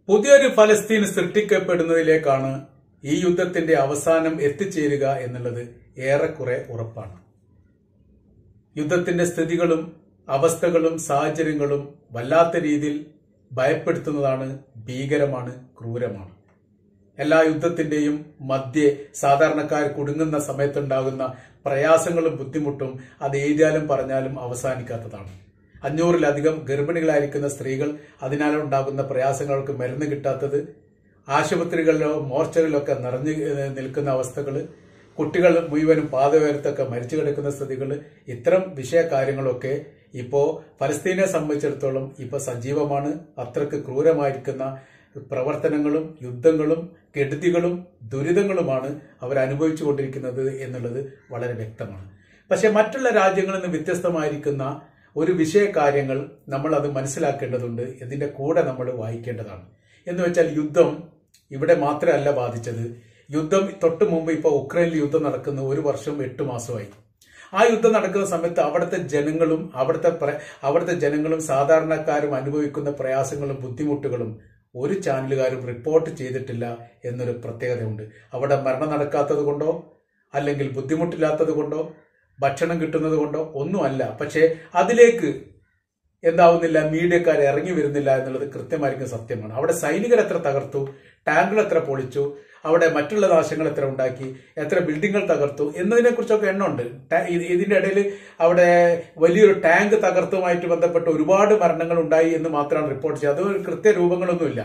പുതിയൊരു ഫലസ്തീൻ സൃഷ്ടിക്കപ്പെടുന്നതിലേക്കാണ് ഈ യുദ്ധത്തിന്റെ അവസാനം എത്തിച്ചേരുക എന്നുള്ളത് ഏറെക്കുറെ ഉറപ്പാണ് യുദ്ധത്തിന്റെ സ്ഥിതികളും അവസ്ഥകളും സാഹചര്യങ്ങളും വല്ലാത്ത രീതിയിൽ ഭയപ്പെടുത്തുന്നതാണ് ഭീകരമാണ് ക്രൂരമാണ് എല്ലാ യുദ്ധത്തിന്റെയും മധ്യേ സാധാരണക്കാർ കുടുങ്ങുന്ന സമയത്തുണ്ടാകുന്ന പ്രയാസങ്ങളും ബുദ്ധിമുട്ടും അത് എഴുതിയാലും പറഞ്ഞാലും അവസാനിക്കാത്തതാണ് അഞ്ഞൂറിലധികം ഗർഭിണികളായിരിക്കുന്ന സ്ത്രീകൾ അതിനാൽ ഉണ്ടാകുന്ന പ്രയാസങ്ങൾക്ക് മരുന്ന് കിട്ടാത്തത് ആശുപത്രികളിലോ മോർച്ചറിലൊക്കെ നിറഞ്ഞു ഏഹ്, നിൽക്കുന്ന അവസ്ഥകൾ കുട്ടികൾ മുഴുവനും പാതവേരത്തൊക്കെ മരിച്ചു കിടക്കുന്ന സ്ഥിതികൾ ഇത്തരം വിഷയകാര്യങ്ങളൊക്കെ ഇപ്പോ ഫലസ്തീനെ സംബന്ധിച്ചിടത്തോളം ഇപ്പൊ സജീവമാണ് അത്രക്ക് ക്രൂരമായിരിക്കുന്ന പ്രവർത്തനങ്ങളും യുദ്ധങ്ങളും കെടുതികളും ദുരിതങ്ങളുമാണ് അവർ അനുഭവിച്ചു കൊണ്ടിരിക്കുന്നത് എന്നുള്ളത് വളരെ വ്യക്തമാണ് പക്ഷെ മറ്റുള്ള രാജ്യങ്ങളിൽ നിന്ന് വ്യത്യസ്തമായിരിക്കുന്ന ഒരു വിഷയകാര്യങ്ങൾ നമ്മൾ അത് മനസ്സിലാക്കേണ്ടതുണ്ട് ഇതിന്റെ കൂടെ നമ്മൾ വായിക്കേണ്ടതാണ് എന്ന് വെച്ചാൽ യുദ്ധം ഇവിടെ മാത്രമല്ല ബാധിച്ചത് യുദ്ധം തൊട്ട് മുമ്പ് ഇപ്പോൾ ഉക്രൈനിൽ യുദ്ധം നടക്കുന്ന ഒരു വർഷം എട്ട് മാസമായി ആ യുദ്ധം നടക്കുന്ന സമയത്ത് അവിടുത്തെ ജനങ്ങളും അവിടുത്തെ പ്ര- അവിടുത്തെ ജനങ്ങളും സാധാരണക്കാരും അനുഭവിക്കുന്ന പ്രയാസങ്ങളും ബുദ്ധിമുട്ടുകളും ഒരു ചാനലുകാരും റിപ്പോർട്ട് ചെയ്തിട്ടില്ല എന്നൊരു പ്രത്യേകതയുണ്ട് അവിടെ മരണം നടക്കാത്തത് കൊണ്ടോ അല്ലെങ്കിൽ ബുദ്ധിമുട്ടില്ലാത്തത് കൊണ്ടോ ഭക്ഷണം കിട്ടുന്നത് കൊണ്ടോ ഒന്നുമല്ല പക്ഷേ അതിലേക്ക് എന്താവുന്നില്ല മീഡിയക്കാർ ഇറങ്ങി വരുന്നില്ല എന്നുള്ളത് കൃത്യമായിരിക്കും സത്യമാണ് അവിടെ സൈനികർ എത്ര തകർത്തു ടാങ്കുകൾ എത്ര പൊളിച്ചു അവിടെ മറ്റുള്ള നാശങ്ങൾ എത്ര ഉണ്ടാക്കി എത്ര ബിൽഡിങ്ങുകൾ തകർത്തു എന്നതിനെ കുറിച്ചൊക്കെ എണ്ണമുണ്ട് ടാ- ഇത് ഇതിന്റെ ഇടയിൽ അവിടെ വലിയൊരു ടാങ്ക് തകർത്തുമായിട്ട് ബന്ധപ്പെട്ട് ഒരുപാട് മരണങ്ങൾ ഉണ്ടായി എന്ന് മാത്രമാണ് റിപ്പോർട്ട് ചെയ്തത് അത് കൃത്യ രൂപങ്ങളൊന്നുമില്ല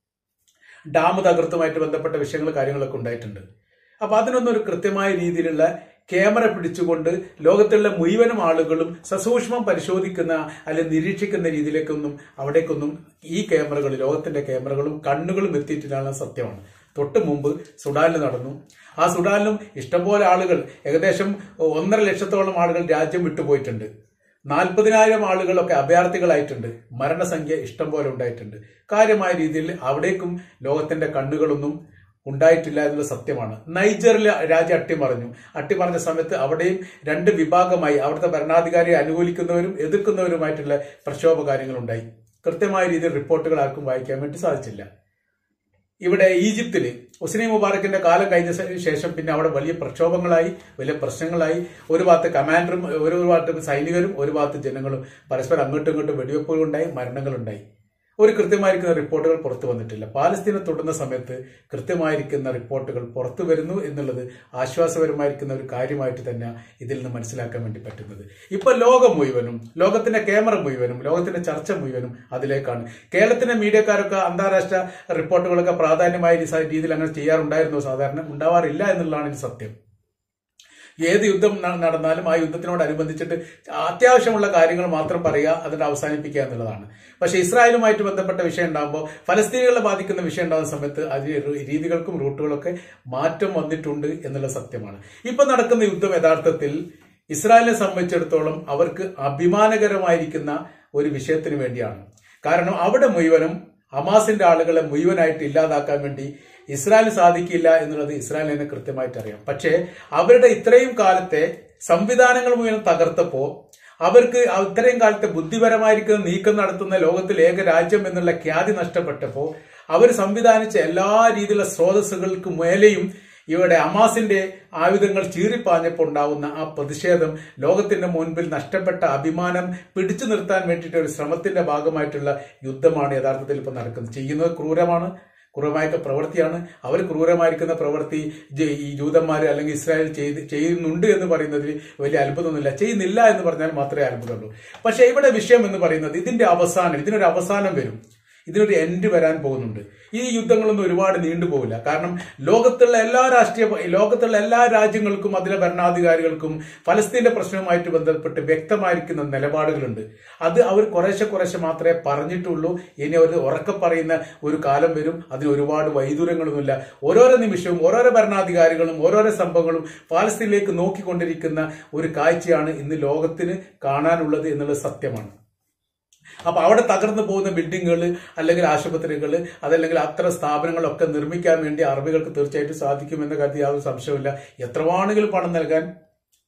ഡാം തകർത്തുമായിട്ട് ബന്ധപ്പെട്ട വിഷയങ്ങൾ കാര്യങ്ങളൊക്കെ ഉണ്ടായിട്ടുണ്ട് അപ്പൊ അതിനൊന്നും ഒരു കൃത്യമായ രീതിയിലുള്ള ക്യാമറ പിടിച്ചുകൊണ്ട് ലോകത്തുള്ള മുഴുവനും ആളുകളും സസൂക്ഷ്മം പരിശോധിക്കുന്ന അല്ലെങ്കിൽ നിരീക്ഷിക്കുന്ന രീതിയിലേക്കൊന്നും അവിടേക്കൊന്നും ഈ ക്യാമറകൾ ലോകത്തിന്റെ ക്യാമറകളും കണ്ണുകളും എത്തിയിട്ടില്ല സത്യമാണ് തൊട്ട് മുമ്പ് സുഡാനിൽ നടന്നു ആ സുഡാനിലും ഇഷ്ടംപോലെ ആളുകൾ ഏകദേശം ഒന്നര ലക്ഷത്തോളം ആളുകൾ രാജ്യം വിട്ടുപോയിട്ടുണ്ട് നാൽപ്പതിനായിരം ആളുകളൊക്കെ അഭയാർത്ഥികളായിട്ടുണ്ട് മരണസംഖ്യ ഇഷ്ടം പോലെ ഉണ്ടായിട്ടുണ്ട് കാര്യമായ രീതിയിൽ അവിടേക്കും ലോകത്തിന്റെ കണ്ണുകളൊന്നും ഉണ്ടായിട്ടില്ല എന്നുള്ള സത്യമാണ് നൈജറിൽ രാജ്യം അട്ടിമറിഞ്ഞു അട്ടിമറിഞ്ഞ സമയത്ത് അവിടെയും രണ്ട് വിഭാഗമായി അവിടുത്തെ ഭരണാധികാരിയെ അനുകൂലിക്കുന്നവരും എതിർക്കുന്നവരുമായിട്ടുള്ള പ്രക്ഷോഭ കാര്യങ്ങളുണ്ടായി കൃത്യമായ രീതിയിൽ റിപ്പോർട്ടുകൾ ആർക്കും വായിക്കാൻ വേണ്ടി സാധിച്ചില്ല ഇവിടെ ഈജിപ്തില് ഹുസ്നി മുബാറക്കിന്റെ കാലം കഴിഞ്ഞ ശേ- ശേഷം പിന്നെ അവിടെ വലിയ പ്രക്ഷോഭങ്ങളായി വലിയ പ്രശ്നങ്ങളായി ഒരു ഭാഗത്ത് കമാൻഡറും ഒരു ഭാഗത്ത് സൈനികരും ഒരു ഭാഗത്ത് ജനങ്ങളും പരസ്പരം അങ്ങോട്ടും ഇങ്ങോട്ടും വെടിവെപ്പുകൾ ഉണ്ടായി മരണങ്ങളുണ്ടായി ഒരു കൃത്യമായിരിക്കുന്ന റിപ്പോർട്ടുകൾ പുറത്തു വന്നിട്ടില്ല പാലസ്തീനെ തൊടുന്ന സമയത്ത് കൃത്യമായിരിക്കുന്ന റിപ്പോർട്ടുകൾ പുറത്തു വരുന്നു എന്നുള്ളത് ആശ്വാസപരമായിരിക്കുന്ന ഒരു കാര്യമായിട്ട് തന്നെ ഇതിൽ നിന്ന് മനസ്സിലാക്കാൻ വേണ്ടി പറ്റുന്നത് ഇപ്പൊ ലോകം മുഴുവനും ലോകത്തിന്റെ ക്യാമറ മുഴുവനും ലോകത്തിന്റെ ചർച്ച മുഴുവനും അതിലേക്കാണ് കേരളത്തിന്റെ മീഡിയക്കാരൊക്കെ അന്താരാഷ്ട്ര റിപ്പോർട്ടുകളൊക്കെ പ്രാധാന്യമായ രീ- രീതിയിൽ അങ്ങനെ ചെയ്യാറുണ്ടായിരുന്നു സാധാരണ ഉണ്ടാവാറില്ല എന്നുള്ളതാണ് ഇത് സത്യം ഏത് യുദ്ധം ന- നടന്നാലും ആ യുദ്ധത്തിനോടനുബന്ധിച്ചിട്ട് അത്യാവശ്യമുള്ള കാര്യങ്ങൾ മാത്രം പറയുക അതിന്റെ അവസാനിപ്പിക്കുക എന്നുള്ളതാണ് പക്ഷെ ഇസ്രായേലുമായിട്ട് ബന്ധപ്പെട്ട വിഷയം ഉണ്ടാകുമ്പോൾ ഫലസ്തീനികളെ ബാധിക്കുന്ന വിഷയം ഉണ്ടാകുന്ന സമയത്ത് അതിന് രു- രീതികൾക്കും റൂട്ടുകളൊക്കെ മാറ്റം വന്നിട്ടുണ്ട് എന്നുള്ള സത്യമാണ് ഇപ്പൊ നടക്കുന്ന യുദ്ധം യഥാർത്ഥത്തിൽ ഇസ്രായേലിനെ സംബന്ധിച്ചിടത്തോളം അവർക്ക് അഭിമാനകരമായിരിക്കുന്ന ഒരു വിഷയത്തിന് വേണ്ടിയാണ് കാരണം അവിടെ മുഴുവനും ഹമാസിന്റെ ആളുകളെ മുഴുവനായിട്ട് ഇല്ലാതാക്കാൻ വേണ്ടി ഇസ്രായേലിന് സാധിക്കില്ല എന്നുള്ളത് ഇസ്രായേലിനെ കൃത്യമായിട്ട് അറിയാം പക്ഷേ അവരുടെ ഇത്രയും കാലത്തെ സംവിധാനങ്ങൾ മുഴുവൻ തകർത്തപ്പോ അവർക്ക് ഇത്രയും കാലത്തെ ബുദ്ധിപരമായിരിക്കുന്ന നീക്കം നടത്തുന്ന ലോകത്തിൽ ഏക രാജ്യം എന്നുള്ള ഖ്യാതി നഷ്ടപ്പെട്ടപ്പോ അവർ സംവിധാനിച്ച എല്ലാ രീതിയിലുള്ള സ്രോതസ്സുകൾക്ക് മേലെയും ഇവിടെ അമാസിന്റെ ആയുധങ്ങൾ ചീറിപ്പാഞ്ഞപ്പോൾ ഉണ്ടാവുന്ന ആ പ്രതിഷേധം ലോകത്തിന്റെ മുൻപിൽ നഷ്ടപ്പെട്ട അഭിമാനം പിടിച്ചു നിർത്താൻ വേണ്ടിയിട്ട് ഒരു ശ്രമത്തിന്റെ ഭാഗമായിട്ടുള്ള യുദ്ധമാണ് യഥാർത്ഥത്തിൽ ഇപ്പൊ നടക്കുന്നത് ചെയ്യുന്നത് ക്രൂരമാണ് ക്രൂരമായ പ്രവൃത്തിയാണ് അവർ ക്രൂരമായിരിക്കുന്ന പ്രവൃത്തി ജ- ഈ ജൂതന്മാർ അല്ലെങ്കിൽ ഇസ്രായേൽ ചെയ്ത് ചെയ്യുന്നുണ്ട് എന്ന് പറയുന്നതിൽ വലിയ അത്ഭുതമൊന്നുമില്ല ചെയ്യുന്നില്ല എന്ന് പറഞ്ഞാൽ മാത്രമേ അത്ഭുതമുള്ളൂ പക്ഷെ ഇവിടെ വിഷയം എന്ന് പറയുന്നത് ഇതിന്റെ അവസാനം ഇതിനൊരു അവസാനം വരും ഇതിനൊരു എൻഡ് വരാൻ പോകുന്നുണ്ട് ഈ യുദ്ധങ്ങളൊന്നും ഒരുപാട് നീണ്ടുപോകില്ല കാരണം ലോകത്തുള്ള എല്ലാ രാഷ്ട്രീയ ലോകത്തുള്ള എല്ലാ രാജ്യങ്ങൾക്കും അതിലെ ഭരണാധികാരികൾക്കും ഫലസ്തീന്റെ പ്രശ്നവുമായിട്ട് ബന്ധപ്പെട്ട് വ്യക്തമായിരിക്കുന്ന നിലപാടുകളുണ്ട് അത് അവർ കുറേശ്ശെ കുറേശ്ശെ മാത്രമേ പറഞ്ഞിട്ടുള്ളൂ ഇനി അവർ ഉറക്കെ പറയുന്ന ഒരു കാലം വരും അതിന് ഒരുപാട് വൈദൂരങ്ങളൊന്നുമില്ല ഓരോരോ നിമിഷവും ഓരോരോ ഭരണാധികാരികളും ഓരോരോ സംഭവങ്ങളും ഫലസ്തീനിലേക്ക് നോക്കിക്കൊണ്ടിരിക്കുന്ന ഒരു കാഴ്ചയാണ് ഇന്ന് ലോകത്തിന് കാണാനുള്ളത് എന്നുള്ളത് സത്യമാണ് അപ്പൊ അവിടെ തകർന്നു പോകുന്ന ബിൽഡിങ്ങുകൾ അല്ലെങ്കിൽ ആശുപത്രികൾ അതല്ലെങ്കിൽ അത്തരം സ്ഥാപനങ്ങളൊക്കെ നിർമ്മിക്കാൻ വേണ്ടി അറബികൾക്ക് തീർച്ചയായിട്ടും സാധിക്കുമെന്ന കാര്യത്തിൽ യാതൊരു സംശയമില്ല എത്രവാണെങ്കിലും പണം നൽകാൻ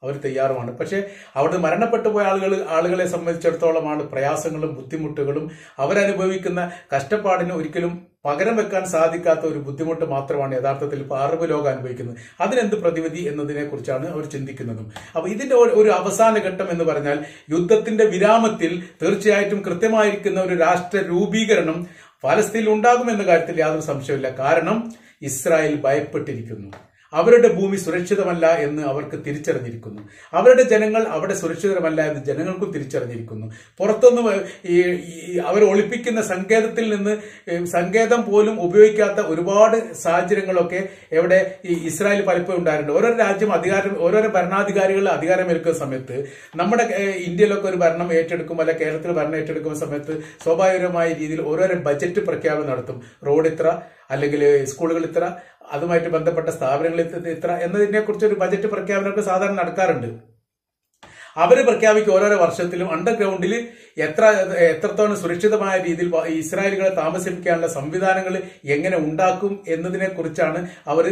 അവർ തയ്യാറുമാണ് പക്ഷേ അവിടെ മരണപ്പെട്ടു പോയ ആളുകൾ ആളുകളെ സംബന്ധിച്ചിടത്തോളമാണ് പ്രയാസങ്ങളും ബുദ്ധിമുട്ടുകളും അവരനുഭവിക്കുന്ന കഷ്ടപ്പാടിന് ഒരിക്കലും പകരം വെക്കാൻ സാധിക്കാത്ത ഒരു ബുദ്ധിമുട്ട് മാത്രമാണ് യഥാർത്ഥത്തിൽ ഇപ്പോൾ അറബ് ലോകം അനുഭവിക്കുന്നത് അതിനെന്ത് പ്രതിവിധി എന്നതിനെ കുറിച്ചാണ് അവർ ചിന്തിക്കുന്നതും അപ്പൊ ഇതിന്റെ ഒരു- ഒരു അവസാന ഘട്ടം എന്ന് പറഞ്ഞാൽ യുദ്ധത്തിന്റെ വിരാമത്തിൽ തീർച്ചയായിട്ടും കൃത്യമായിരിക്കുന്ന ഒരു രാഷ്ട്ര രൂപീകരണം ഫലസ്തീനിൽ ഉണ്ടാകുമെന്ന കാര്യത്തിൽ യാതൊരു സംശയമില്ല കാരണം ഇസ്രായേൽ ഭയപ്പെട്ടിരിക്കുന്നു അവരുടെ ഭൂമി സുരക്ഷിതമല്ല എന്ന് അവർക്ക് തിരിച്ചറിഞ്ഞിരിക്കുന്നു അവരുടെ ജനങ്ങൾ അവിടെ സുരക്ഷിതമല്ല എന്ന് ജനങ്ങൾക്കും തിരിച്ചറിഞ്ഞിരിക്കുന്നു പുറത്തൊന്നും ഈ ഈ അവർ ഒളിപ്പിക്കുന്ന സങ്കേതത്തിൽ നിന്ന് ഏ, സങ്കേതം പോലും ഉപയോഗിക്കാത്ത ഒരുപാട് സാഹചര്യങ്ങളൊക്കെ എവിടെ ഈ ഇസ്രായേൽ പലപ്പോഴും ഉണ്ടായിട്ടുണ്ട് ഓരോ രാജ്യം അധികാരം ഓരോരോ ഭരണാധികാരികൾ അധികാരമേൽക്കുന്ന സമയത്ത് നമ്മുടെ ഏ, ഇന്ത്യയിലൊക്കെ ഒരു ഭരണം ഏറ്റെടുക്കുമ്പോൾ അല്ലെ കേരളത്തിൽ ഭരണം ഏറ്റെടുക്കുന്ന സമയത്ത് സ്വാഭാവികമായ രീതിയിൽ ഓരോരോ ബജറ്റ് പ്രഖ്യാപനം നടത്തും റോഡ് ഇത്ര അല്ലെങ്കിൽ സ്കൂളുകൾ ഇത്ര അതുമായിട്ട് ബന്ധപ്പെട്ട സ്ഥാപനങ്ങൾ ഇത്ര- ഇത്ര എന്നതിനെ കുറിച്ച് ഒരു ബജറ്റ് പ്രഖ്യാപനമൊക്കെ സാധാരണ നടക്കാറുണ്ട് അവര് പ്രഖ്യാപിക്കും ഓരോരോ വർഷത്തിലും അണ്ടർഗ്രൗണ്ടിൽ എത്ര എത്രത്തോളം സുരക്ഷിതമായ രീതിയിൽ വ- ഈ ഇസ്രായേലുകളെ താമസിപ്പിക്കാനുള്ള സംവിധാനങ്ങൾ എങ്ങനെ ഉണ്ടാക്കും എന്നതിനെ കുറിച്ചാണ് അവർ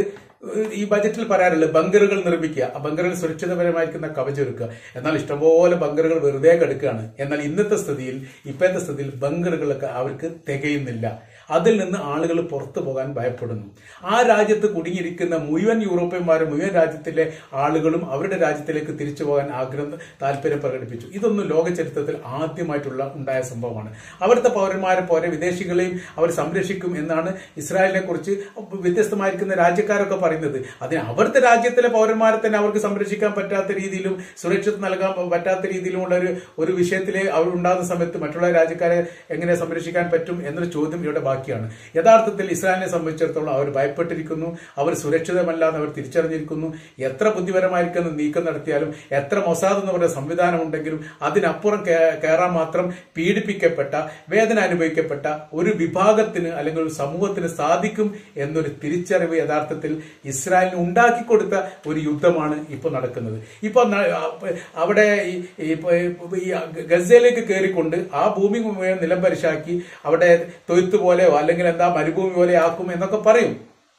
ഈ ബജറ്റിൽ പറയാറുള്ളത് ബങ്കറുകൾ നിർമ്മിക്കുക ആ ബങ്കറുകൾ സുരക്ഷിതപരമായിരിക്കുന്ന കവചൊരുക്കുക എന്നാൽ ഇഷ്ടംപോലെ ബങ്കറുകൾ വെറുതെ കിടക്കുകയാണ് എന്നാൽ ഇന്നത്തെ സ്ഥിതിയിൽ ഇപ്പോഴത്തെ സ്ഥിതിയിൽ ബങ്കറുകളൊക്കെ അവർക്ക് തികയുന്നില്ല അതിൽ നിന്ന് ആളുകൾ പുറത്തു പോകാൻ ഭയപ്പെടുന്നു ആ രാജ്യത്ത് കുടുങ്ങിയിരിക്കുന്ന മുഴുവൻ യൂറോപ്യന്മാരും മുഴുവൻ രാജ്യത്തിലെ ആളുകളും അവരുടെ രാജ്യത്തിലേക്ക് തിരിച്ചു പോകാൻ ആഗ്രഹം താല്പര്യം പ്രകടിപ്പിച്ചു ഇതൊന്നും ലോക ചരിത്രത്തിൽ ആദ്യമായിട്ടുള്ള ഉണ്ടായ സംഭവമാണ് അവിടുത്തെ പൗരന്മാരെ പോലെ വിദേശികളെയും അവർ സംരക്ഷിക്കും എന്നാണ് ഇസ്രായേലിനെ കുറിച്ച് വ്യത്യസ്തമായിരിക്കുന്ന രാജ്യക്കാരൊക്കെ പറയുന്നത് അതിന് അവിടുത്തെ രാജ്യത്തിലെ പൗരന്മാരെ തന്നെ അവർക്ക് സംരക്ഷിക്കാൻ പറ്റാത്ത രീതിയിലും സുരക്ഷിത നൽകാൻ പറ്റാത്ത രീതിയിലുമുള്ള ഒരു ഒരു വിഷയത്തിലെ അവർ ഉണ്ടാകുന്ന സമയത്ത് മറ്റുള്ള രാജ്യക്കാരെ എങ്ങനെ സംരക്ഷിക്കാൻ പറ്റും എന്നൊരു ചോദ്യം ഇവിടെ ബാക്കിയാണ് യഥാർത്ഥത്തിൽ ഇസ്രായേലിനെ സംബന്ധിച്ചിടത്തോളം അവർ ഭയപ്പെട്ടിരിക്കുന്നു അവർ സുരക്ഷിതമല്ല എന്ന് അവർ തിരിച്ചറിഞ്ഞിരിക്കുന്നു എത്ര ബുദ്ധിപരമായിരിക്കുന്ന നീക്കം നടത്തിയാലും എത്ര മൊസാദ് എന്ന് പറയുന്ന സംവിധാനം ഉണ്ടെങ്കിലും അതിനപ്പുറം കേ- കയറാൻ മാത്രം പീഡിപ്പിക്കപ്പെട്ട വേദന അനുഭവിക്കപ്പെട്ട ഒരു വിഭാഗത്തിന് അല്ലെങ്കിൽ ഒരു സമൂഹത്തിന് സാധിക്കും എന്നൊരു തിരിച്ചറിവ് യഥാർത്ഥത്തിൽ ഇസ്രായേലിന് ഉണ്ടാക്കിക്കൊടുത്ത ഒരു യുദ്ധമാണ് ഇപ്പോൾ നടക്കുന്നത് ഇപ്പൊ ന- അവിടെ ഈ- ഈ ഇപ്പൊ ഈ ഗസയിലേക്ക് കയറിക്കൊണ്ട് ആ ഭൂമി മുഴുവൻ നിലംപരിശാക്കി അവിടെ തൊയ്ത്ത് പോലെയോ അല്ലെങ്കിൽ എന്താ മരുഭൂമി പോലെ ആക്കും എന്നൊക്കെ പറയും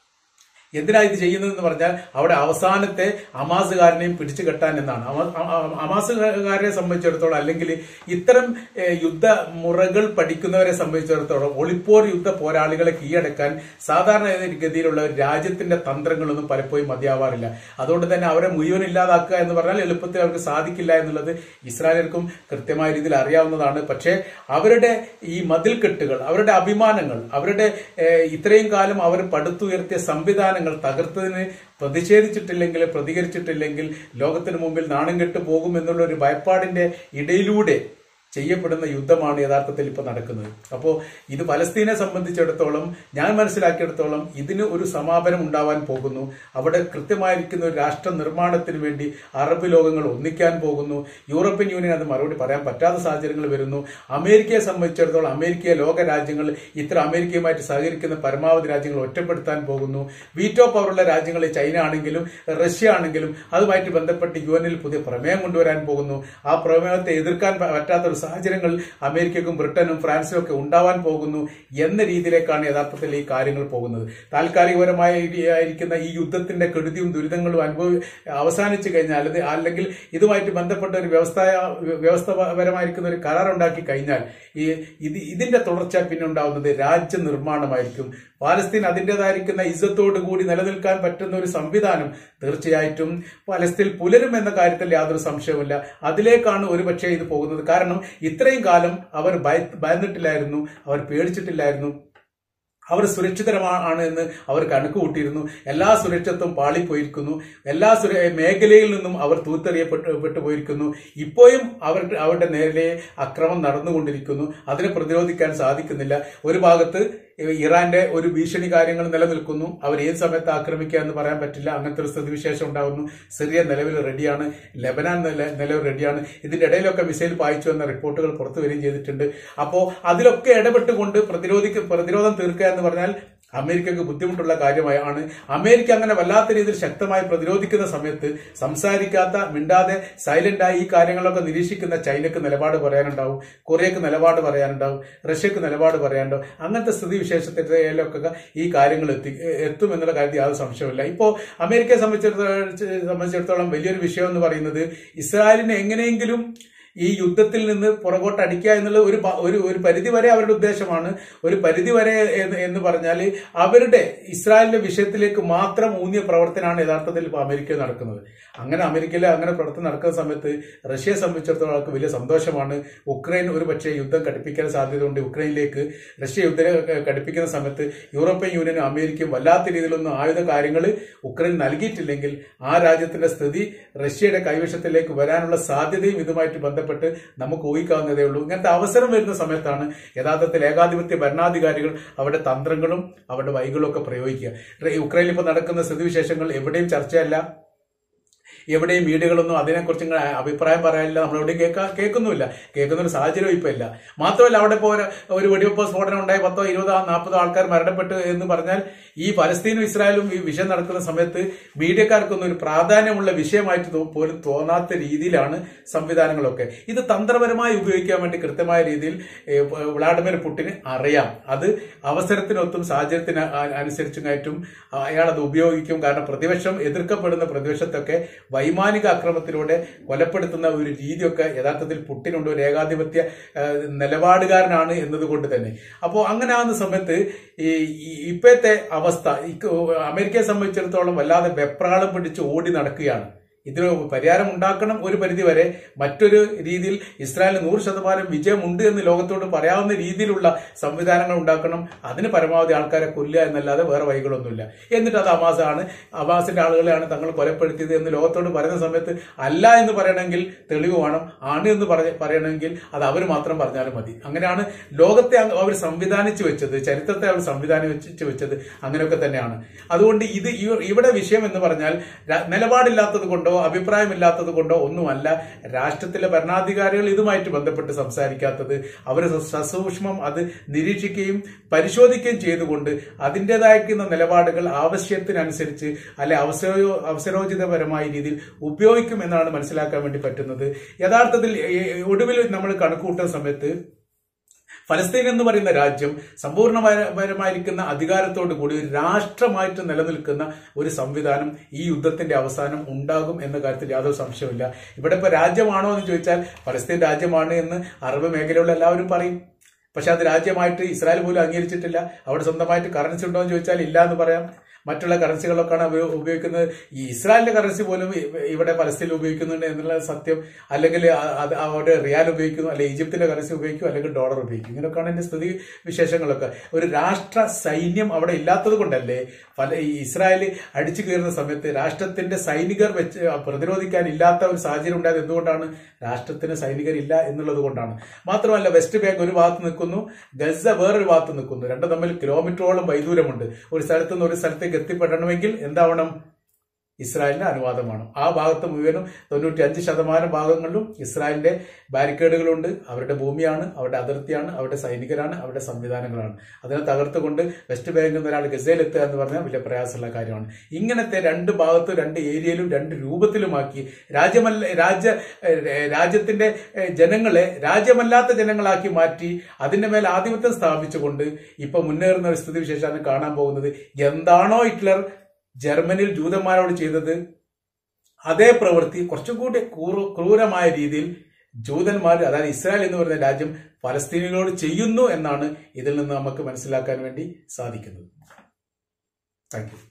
എന്തിനാ ഇത് ചെയ്യുന്നതെന്ന് പറഞ്ഞാൽ അവിടെ അവസാനത്തെ അമാസുകാരനെയും പിടിച്ചു കെട്ടാൻ എന്നാണ് അമ- അ- അ- അമാസുകാരെ സംബന്ധിച്ചിടത്തോളം അല്ലെങ്കിൽ ഇത്തരം ഏഹ്, യുദ്ധമുറകൾ പഠിക്കുന്നവരെ സംബന്ധിച്ചിടത്തോളം ഒളിപ്പോർ യുദ്ധ പോരാളികളെ കീഴടക്കാൻ സാധാരണ ഗതിയിലുള്ള ഒരു രാജ്യത്തിന്റെ തന്ത്രങ്ങളൊന്നും പലപ്പോഴും മതിയാവാറില്ല അതുകൊണ്ട് തന്നെ അവരെ മുഴുവൻ ഇല്ലാതാക്കുക എന്ന് പറഞ്ഞാൽ എളുപ്പത്തിൽ അവർക്ക് സാധിക്കില്ല എന്നുള്ളത് ഇസ്രായേലർക്കും കൃത്യമായ രീതിയിൽ അറിയാവുന്നതാണ് പക്ഷേ അവരുടെ ഈ മതിൽക്കെട്ടുകൾ അവരുടെ അഭിമാനങ്ങൾ അവരുടെ ഏഹ്, ഇത്രയും കാലം അവർ പടുത്തുയർത്തിയ സംവിധാനങ്ങൾ തകർത്തതിന് പ്രതിഷേധിച്ചിട്ടില്ലെങ്കിൽ പ്രതികരിച്ചിട്ടില്ലെങ്കിൽ ലോകത്തിന് മുമ്പിൽ നാണം കെട്ട് പോകും എന്നുള്ള ഒരു ഭയപ്പാടിന്റെ ഇടയിലൂടെ ചെയ്യപ്പെടുന്ന യുദ്ധമാണ് യഥാർത്ഥത്തിൽ ഇപ്പോൾ നടക്കുന്നത് അപ്പോൾ ഇത് പലസ്തീനെ സംബന്ധിച്ചിടത്തോളം ഞാൻ മനസ്സിലാക്കിയിടത്തോളം ഇതിന് ഒരു സമാപനം ഉണ്ടാവാൻ പോകുന്നു അവിടെ കൃത്യമായിരിക്കുന്ന ഒരു രാഷ്ട്ര നിർമ്മാണത്തിന് വേണ്ടി അറബ് ലോകങ്ങൾ ഒന്നിക്കാൻ പോകുന്നു യൂറോപ്യൻ യൂണിയൻ അത് മറുപടി പറയാൻ പറ്റാത്ത സാഹചര്യങ്ങൾ വരുന്നു അമേരിക്കയെ സംബന്ധിച്ചിടത്തോളം അമേരിക്കയെ ലോക രാജ്യങ്ങൾ ഇത്ര അമേരിക്കയുമായിട്ട് സഹകരിക്കുന്ന പരമാവധി രാജ്യങ്ങൾ ഒറ്റപ്പെടുത്താൻ പോകുന്നു വീറ്റോ പവറുള്ള രാജ്യങ്ങൾ ചൈന ആണെങ്കിലും റഷ്യ ആണെങ്കിലും അതുമായിട്ട് ബന്ധപ്പെട്ട് യു എനിൽ പുതിയ പ്രമേയം കൊണ്ടുവരാൻ പോകുന്നു ആ പ്രമേയത്തെ എതിർക്കാൻ പ- പറ്റാത്ത ഒരു സാഹചര്യങ്ങൾ അമേരിക്കക്കും ബ്രിട്ടനും ഫ്രാൻസിലും ഒക്കെ ഉണ്ടാവാൻ പോകുന്നു എന്ന രീതിയിലേക്കാണ് യഥാർത്ഥത്തിൽ ഈ കാര്യങ്ങൾ പോകുന്നത് താൽക്കാലികപരമായ ഈ- ആയിരിക്കുന്ന ഈ യുദ്ധത്തിന്റെ കെടുതിയും ദുരിതങ്ങളും അനുഭവി അവസാനിച്ചു കഴിഞ്ഞാൽ അത് അല്ലെങ്കിൽ ഇതുമായിട്ട് ബന്ധപ്പെട്ട ഒരു വ്യവസ്ഥ വ്യവസ്ഥപരമായിരിക്കുന്ന ഒരു കരാർ ഉണ്ടാക്കി കഴിഞ്ഞാൽ ഈ ഇത് ഇതിന്റെ തുടർച്ച പിന്നെ ഉണ്ടാവുന്നത് രാജ്യ നിർമ്മാണമായിരിക്കും പാലസ്തീൻ അതിൻ്റെതായിരിക്കുന്ന ഇജ്ജത്തോടു കൂടി നിലനിൽക്കാൻ പറ്റുന്ന ഒരു സംവിധാനം തീർച്ചയായിട്ടും പലസ്തീൻ പുലരും എന്ന കാര്യത്തിൽ യാതൊരു സംശയവുമില്ല അതിലേക്കാണ് ഒരുപക്ഷെ ഇത് പോകുന്നത് കാരണം ഇത്രയും കാലം അവർ ഭയ ഭയന്നിട്ടില്ലായിരുന്നു അവർ പേടിച്ചിട്ടില്ലായിരുന്നു അവർ സുരക്ഷിതമാണ് എന്ന് അവർ കണക്ക് കൂട്ടിയിരുന്നു എല്ലാ സുരക്ഷിതത്വം പാളിപ്പോയിരിക്കുന്നു എല്ലാ സുര മേഖലയിൽ നിന്നും അവർ തൂത്തെറിയപ്പെട്ടു പെട്ടു പോയിരിക്കുന്നു ഇപ്പോഴും അവർ അവരുടെ നേരെ അക്രമം നടന്നുകൊണ്ടിരിക്കുന്നു അതിനെ പ്രതിരോധിക്കാൻ സാധിക്കുന്നില്ല ഒരു ഭാഗത്ത് ഇറാന്റെ ഒരു ഭീഷണി കാര്യങ്ങൾ നിലനിൽക്കുന്നു അവർ ഏത് സമയത്ത് ആക്രമിക്കുക എന്ന് പറയാൻ പറ്റില്ല അങ്ങനത്തെ ഒരു സ്ഥിതിവിശേഷം ഉണ്ടാകുന്നു സിറിയ നിലവിൽ റെഡിയാണ് ലെബനാൻ നില- നിലവിൽ റെഡിയാണ് ഇതിന്റെ ഇടയിലൊക്കെ മിസൈൽ പായിച്ചു എന്ന റിപ്പോർട്ടുകൾ പുറത്തു വരികയും ചെയ്തിട്ടുണ്ട് അപ്പോൾ അതിലൊക്കെ ഇടപെട്ടുകൊണ്ട് പ്രതിരോധിക്ക പ്രതിരോധം തീർക്കുക എന്ന് പറഞ്ഞാൽ അമേരിക്കക്ക് ബുദ്ധിമുട്ടുള്ള കാര്യമാണ് അമേരിക്ക അങ്ങനെ വല്ലാത്ത രീതിയിൽ ശക്തമായി പ്രതിരോധിക്കുന്ന സമയത്ത് സംസാരിക്കാത്ത മിണ്ടാതെ സൈലന്റായി ഈ കാര്യങ്ങളൊക്കെ നിരീക്ഷിക്കുന്ന ചൈനക്ക് നിലപാട് പറയാനുണ്ടാവും കൊറിയക്ക് നിലപാട് പറയാനുണ്ടാവും റഷ്യക്ക് നിലപാട് പറയാനുണ്ടാവും അങ്ങനത്തെ സ്ഥിതി വിശേഷത്തിലൊക്കെ ഈ കാര്യങ്ങൾ എത്തി എത്തും എന്നുള്ള കാര്യത്തിൽ യാതൊരു സംശയമില്ല ഇപ്പോ അമേരിക്കയെ സംബന്ധിച്ചിടത്തോളം സംബന്ധിച്ചിടത്തോളം വലിയൊരു വിഷയം എന്ന് പറയുന്നത് ഇസ്രായേലിനെ എങ്ങനെയെങ്കിലും ഈ യുദ്ധത്തിൽ നിന്ന് പുറകോട്ട് അടിക്കുക എന്നുള്ളത് ഒരു പ- ഒരു ഒരു പരിധി വരെ അവരുടെ ഉദ്ദേശമാണ് ഒരു പരിധി വരെ എന്ന് എന്ന് പറഞ്ഞാൽ അവരുടെ ഇസ്രായേലിന്റെ വിഷയത്തിലേക്ക് മാത്രം ഊന്നിയ പ്രവർത്തനമാണ് യഥാർത്ഥത്തിൽ ഇപ്പോൾ അമേരിക്കയിൽ നടക്കുന്നത് അങ്ങനെ അമേരിക്കയിൽ അങ്ങനെ പ്രവർത്തനം നടക്കുന്ന സമയത്ത് റഷ്യയെ സംബന്ധിച്ചിടത്തോളം അവർക്ക് വലിയ സന്തോഷമാണ് ഉക്രൈൻ ഒരു പക്ഷേ യുദ്ധം കടുപ്പിക്കാൻ സാധ്യതയുണ്ട് ഉക്രൈനിലേക്ക് റഷ്യ യുദ്ധം കടുപ്പിക്കുന്ന സമയത്ത് യൂറോപ്യൻ യൂണിയനും അമേരിക്കയും വല്ലാത്ത രീതിയിലൊന്നും ആയുധ കാര്യങ്ങൾ ഉക്രൈൻ നൽകിയിട്ടില്ലെങ്കിൽ ആ രാജ്യത്തിന്റെ സ്ഥിതി റഷ്യയുടെ കൈവശത്തിലേക്ക് വരാനുള്ള സാധ്യതയും ഇതുമായിട്ട് ബന്ധപ്പെട്ട് നമുക്ക് ഊഹിക്കാവുന്നതേ ഉള്ളൂ ഇങ്ങനത്തെ അവസരം വരുന്ന സമയത്താണ് യഥാർത്ഥത്തിൽ ഏകാധിപത്യ ഭരണാധികാരികൾ അവരുടെ തന്ത്രങ്ങളും അവരുടെ വൈകളും ഒക്കെ പ്രയോഗിക്കുക ഉക്രൈനിൽ ഇപ്പോൾ നടക്കുന്ന സ്ഥിതിവിശേഷങ്ങൾ എവിടെയും ചർച്ചയല്ല എവിടെയും മീഡിയകളൊന്നും അതിനെക്കുറിച്ച് ഇങ്ങനെ അഭിപ്രായം പറയാനില്ല നമ്മളെവിടെയും കേൾക്കാ കേൾക്കുന്നുമില്ല കേൾക്കുന്ന ഒരു സാഹചര്യം ഇപ്പൊ ഇല്ല മാത്രമല്ല അവിടെ ഇപ്പോൾ ഒരു- ഒരു വെടിവെപ്പ് സ്ഫോടനം ഉണ്ടായി പത്തോ ഇരുപതോ നാൽപ്പതോ ആൾക്കാർ മരണപ്പെട്ടു എന്ന് പറഞ്ഞാൽ ഈ പലസ്തീനും ഇസ്രായേലും ഈ വിഷയം നടക്കുന്ന സമയത്ത് മീഡിയക്കാർക്കൊന്നും ഒരു പ്രാധാന്യമുള്ള വിഷയമായിട്ട് തോ- പോലും തോന്നാത്ത രീതിയിലാണ് സംവിധാനങ്ങളൊക്കെ ഇത് തന്ത്രപരമായി ഉപയോഗിക്കാൻ വേണ്ടി കൃത്യമായ രീതിയിൽ ഏ, വ്ളാഡിമിർ പുടിന് അറിയാം അത് അവസരത്തിനൊത്തും സാഹചര്യത്തിന് അ- അനുസരിച്ചുമായിട്ടും അയാൾ അത് ഉപയോഗിക്കും കാരണം പ്രതിപക്ഷം എതിർക്കപ്പെടുന്ന പ്രതിപക്ഷത്തൊക്കെ വൈമാനിക അക്രമത്തിലൂടെ കൊലപ്പെടുത്തുന്ന ഒരു രീതിയൊക്കെ യഥാർത്ഥത്തിൽ പുട്ടിനുണ്ട് ഒരു ഏകാധിപത്യ ആ, നിലപാടുകാരനാണ് എന്നതുകൊണ്ട് തന്നെ അപ്പോൾ അങ്ങനെ ആകുന്ന സമയത്ത് ഈ ഈ ഇപ്പോഴത്തെ അവസ്ഥ ഈ ക- അമേരിക്കയെ സംബന്ധിച്ചിടത്തോളം വല്ലാതെ വെപ്രാളം പിടിച്ച് ഓടി നടക്കുകയാണ് ഇതിന് പരിഹാരം ഉണ്ടാക്കണം ഒരു പരിധി വരെ മറ്റൊരു രീതിയിൽ ഇസ്രായേലിന് നൂറ് ശതമാനം വിജയമുണ്ട് എന്ന് ലോകത്തോട് പറയാവുന്ന രീതിയിലുള്ള സംവിധാനങ്ങൾ ഉണ്ടാക്കണം അതിന് പരമാവധി ആൾക്കാരെ കൊല്ലുക എന്നല്ലാതെ വേറെ വഴികളൊന്നുമില്ല എന്നിട്ട് അത് അമാസാണ് അമാസിന്റെ ആളുകളെയാണ് തങ്ങൾ കൊലപ്പെടുത്തിയത് എന്ന് ലോകത്തോട് പറയുന്ന സമയത്ത് അല്ല എന്ന് പറയണമെങ്കിൽ തെളിവ് വേണം ആണ് എന്ന് പറഞ്ഞ പറയണമെങ്കിൽ അത് അവർ മാത്രം പറഞ്ഞാലും മതി അങ്ങനെയാണ് ലോകത്തെ അങ്ങ് അവർ സംവിധാനിച്ചു വെച്ചത് ചരിത്രത്തെ അവർ സംവിധാനിച്ചു വെച്ചത് അങ്ങനെയൊക്കെ തന്നെയാണ് അതുകൊണ്ട് ഇത് ഇവ- ഇവിടെ വിഷയം എന്ന് പറഞ്ഞാൽ ര- നിലപാടില്ലാത്തത് കൊണ്ടോ അഭിപ്രായമില്ലാത്തത് കൊണ്ടോ ഒന്നുമല്ല രാഷ്ട്രത്തിലെ ഭരണാധികാരികൾ ഇതുമായിട്ട് ബന്ധപ്പെട്ട് സംസാരിക്കാത്തത് അവർ സസൂക്ഷ്മം അത് നിരീക്ഷിക്കുകയും പരിശോധിക്കുകയും ചെയ്തുകൊണ്ട് അതിൻ്റെതായിരിക്കുന്ന നിലപാടുകൾ ആവശ്യത്തിനനുസരിച്ച് അല്ലെ അവസരോ അവസരോചിതപരമായ രീതിയിൽ ഉപയോഗിക്കും എന്നാണ് മനസ്സിലാക്കാൻ വേണ്ടി പറ്റുന്നത് യഥാർത്ഥത്തിൽ ഈ- ഈ ഒടുവിൽ നമ്മൾ കണക്കുകൂട്ടുന്ന സമയത്ത് ഫലസ്തീൻ എന്ന് പറയുന്ന രാജ്യം സമ്പൂർണ്ണപരമായിരിക്കുന്ന അധികാരത്തോടു കൂടി ഒരു രാഷ്ട്രമായിട്ട് നിലനിൽക്കുന്ന ഒരു സംവിധാനം ഈ യുദ്ധത്തിന്റെ അവസാനം ഉണ്ടാകും എന്ന കാര്യത്തിൽ യാതൊരു സംശയമില്ല ഇവിടെ ഇപ്പൊ രാജ്യമാണോ എന്ന് ചോദിച്ചാൽ ഫലസ്തീൻ രാജ്യമാണ് എന്ന് അറബ് മേഖലയുള്ള എല്ലാവരും പറയും പക്ഷെ അത് രാജ്യമായിട്ട് ഇസ്രായേൽ പോലും അംഗീകരിച്ചിട്ടില്ല അവിടെ സ്വന്തമായിട്ട് കറൻസി ഉണ്ടോ എന്ന് ചോദിച്ചാൽ ഇല്ല എന്ന് പറയാം മറ്റുള്ള കറൻസികളൊക്കെയാണ് ഉപയോ- ഉപയോഗിക്കുന്നത് ഈ ഇസ്രായേലിന്റെ കറൻസി പോലും ഇ- ഇവിടെ പലസ്തീനിൽ ഉപയോഗിക്കുന്നുണ്ട് എന്നുള്ള സത്യം അല്ലെങ്കിൽ അ- അത് അവിടെ റിയാൽ ഉപയോഗിക്കുന്നു അല്ലെങ്കിൽ ഈജിപ്തിന്റെ കറൻസി ഉപയോഗിക്കും അല്ലെങ്കിൽ ഡോളർ ഉപയോഗിക്കും ഇങ്ങനെയൊക്കെയാണ് എന്റെ സ്ഥിതി വിശേഷങ്ങളൊക്കെ ഒരു രാഷ്ട്ര സൈന്യം അവിടെ ഇല്ലാത്തത് കൊണ്ടല്ലേ പല ഈ ഇസ്രായേൽ അടിച്ചു കയറുന്ന സമയത്ത് രാഷ്ട്രത്തിന്റെ സൈനികർ വെച്ച് പ്രതിരോധിക്കാൻ ഇല്ലാത്ത ഒരു സാഹചര്യം ഉണ്ടായത് എന്തുകൊണ്ടാണ് രാഷ്ട്രത്തിന് സൈനികരില്ല എന്നുള്ളത് കൊണ്ടാണ് മാത്രമല്ല വെസ്റ്റ് ബാങ്ക് ഒരു ഭാഗത്ത് നിൽക്കുന്നു ഗസ വേറൊരു ഭാഗത്ത് നിൽക്കുന്നു രണ്ടും തമ്മിൽ കിലോമീറ്ററോളം വൈദൂരമുണ്ട് ഒരു സ്ഥലത്ത് നിന്ന് ഒരു സ്ഥലത്തേക്ക് എത്തിപ്പെടണമെങ്കിൽ എന്താവണം ഇസ്രായേലിന്റെ അനുവാദമാണ് ആ ഭാഗത്ത് മുഴുവനും തൊണ്ണൂറ്റി അഞ്ച് ശതമാനം ഭാഗങ്ങളിലും ഇസ്രായേലിന്റെ ബാരിക്കേഡുകളുണ്ട് അവരുടെ ഭൂമിയാണ് അവരുടെ അതിർത്തിയാണ് അവരുടെ സൈനികരാണ് അവരുടെ സംവിധാനങ്ങളാണ് അതിനെ തകർത്തുകൊണ്ട് വെസ്റ്റ് ബാങ്കിൽ നിന്ന് ഒരാൾ ഗസയിലെത്തുക എന്ന് പറഞ്ഞാൽ വലിയ പ്രയാസമുള്ള കാര്യമാണ് ഇങ്ങനത്തെ രണ്ട് ഭാഗത്തും രണ്ട് ഏരിയയിലും രണ്ട് രൂപത്തിലുമാക്കി രാജ്യമല്ല രാജ്യ ഏഹ് രാജ്യത്തിന്റെ ഏഹ് ജനങ്ങളെ രാജ്യമല്ലാത്ത ജനങ്ങളാക്കി മാറ്റി അതിന്റെ മേൽ ആധിപത്യം സ്ഥാപിച്ചുകൊണ്ട് ഇപ്പൊ മുന്നേറുന്ന ഒരു സ്ഥിതി വിശേഷമാണ് കാണാൻ പോകുന്നത് എന്താണോ ഹിറ്റ്ലർ ജർമ്മനിയിൽ ജൂതന്മാരോട് ചെയ്തത് അതേ പ്രവൃത്തി കുറച്ചും കൂടി ക്രൂര- ക്രൂരമായ രീതിയിൽ ജൂതന്മാർ അതായത് ഇസ്രായേൽ എന്ന് പറയുന്ന രാജ്യം ഫലസ്തീനികളോട് ചെയ്യുന്നു എന്നാണ് ഇതിൽ നിന്ന് നമുക്ക് മനസ്സിലാക്കാൻ വേണ്ടി സാധിക്കുന്നത് താങ്ക് യു